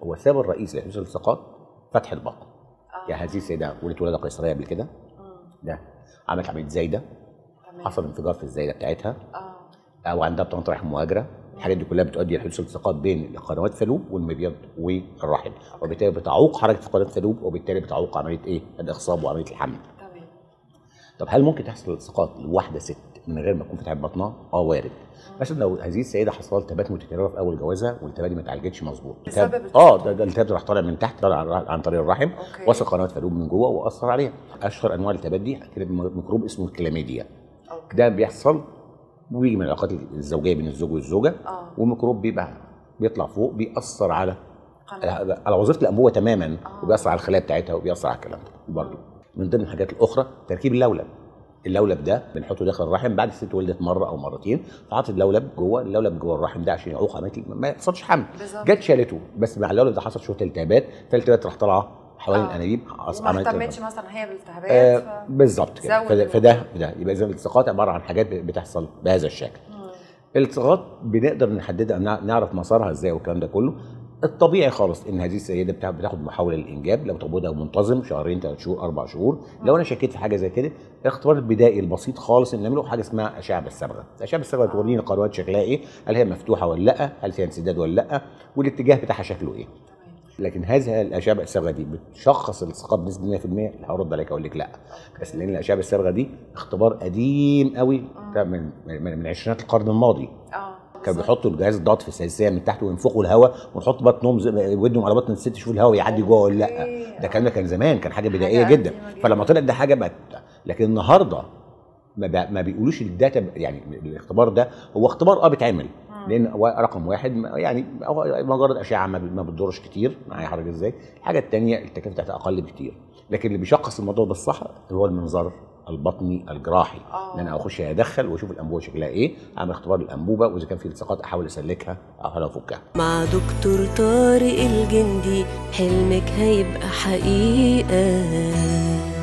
هو السبب الرئيسي لحدوث الالتصاقات فتح البطن اه يعني هذه السيده ولدت ولاده قيصريه قبل كده مم. ده عملت عمليه زايده تمام حصل انفجار في الزايده بتاعتها اه او عندها بطانه رحم مهاجره الحاجات دي كلها بتؤدي لحدوث التصاقات بين قنوات الثلوب والمبيض والرحم وبالتالي بتعوق حركه قناه الثلوب وبالتالي بتعوق عمليه ايه الاخصاب وعمليه الحمل تمام طب هل ممكن تحصل التصاقات لواحده ست من غير ما تكون فتحت بطنها؟ اه وارد. مثلا لو هذه السيده حصل لها التهابات متكرره في اول جوازها والالتهابات دي ما اتعالجتش مظبوط. بسبب التهاب- التصاقات. اه ده, ده الالتهاب ده راح طالع من تحت طالع عن- عن طريق الرحم أوكي. وصل قناه فالوب من جوه واثر عليها. اشهر انواع الالتهابات دي كده ميكروب اسمه الكلاميديا. اوكي ده بيحصل ويجي من العلاقات الزوجيه بين الزوج والزوجه اه وميكروب بيبقى بيطلع فوق بيأثر على قناة. على وظيفه الانبوبه تماما آه. وبيأثر على الخلايا بتاعتها وبيأثر على الكلام ده برضه من ضمن الحاجات الاخرى تركيب اللولب اللولب ده بنحطه داخل الرحم بعد الست ولدت مره او مرتين فحطت اللولب جوه اللولب جوه الرحم ده عشان يعوق عمليه ما يحصلش حمل بالظبط. جت شالته بس مع اللولب ده حصل شويه التهابات فالالتهابات راح طالعه حوالين آه. الانابيب وما عملت اهتمتش مثلا هي بالالتهابات آه ف... بالظبط كده زود فده, الموضوع. فده ده يبقى اذا الالتصاقات عباره عن حاجات بتحصل بهذا الشكل مم. الالتصاقات بنقدر نحددها نع- نعرف مسارها ازاي والكلام ده كله الطبيعي خالص ان هذه السيده بتاع- بتاخد محاوله للانجاب لو تبودها منتظم شهرين ثلاث شهور اربع شهور لو انا شكيت في حاجه زي كده الاختبار البدائي البسيط خالص ان نعمله حاجه اسمها اشعه بالصبغه الاشعه بالصبغه تورينا القنوات شكلها ايه هل هي مفتوحه ولا لا هل فيها انسداد ولا لا والاتجاه بتاعها شكله ايه تمام لكن هذه الاشعه بالصبغه دي بتشخص الالتصاقات بنسبه 100% اللي هرد عليك اقول لك لا بس لان الاشعه بالصبغه دي اختبار قديم قوي بتاع من من, من عشرينات القرن الماضي اه كانوا بالظبط. بيحطوا الجهاز الضغط في السلسله من تحت وينفخوا الهواء ونحط بطنهم زي- ودنهم على بطن الست يشوفوا الهواء يعدي جوه ولا لا أوكي. ده الكلام ده كان زمان كان حاجه بدائيه حاجة جدا قديمة جداً. فلما طلعت ده حاجه بقت لكن النهارده ما, بي- ما بيقولوش الداتا يعني الاختبار ده هو اختبار اه بيتعمل لان هو رقم واحد ما- يعني هو مجرد اشعه ما بي- ما بتضرش كتير معايا حضرتك ازاي الحاجه الثانيه التكلفه بتاعتها اقل بكتير لكن اللي بيشخص الموضوع ده الصح هو المنظار البطني الجراحي آه. ان انا اخش ادخل واشوف الانبوبه شكلها ايه اعمل اختبار للانبوبه واذا كان في التصاقات احاول اسلكها او احاول افكها مع دكتور طارق الجندي حلمك هيبقى حقيقة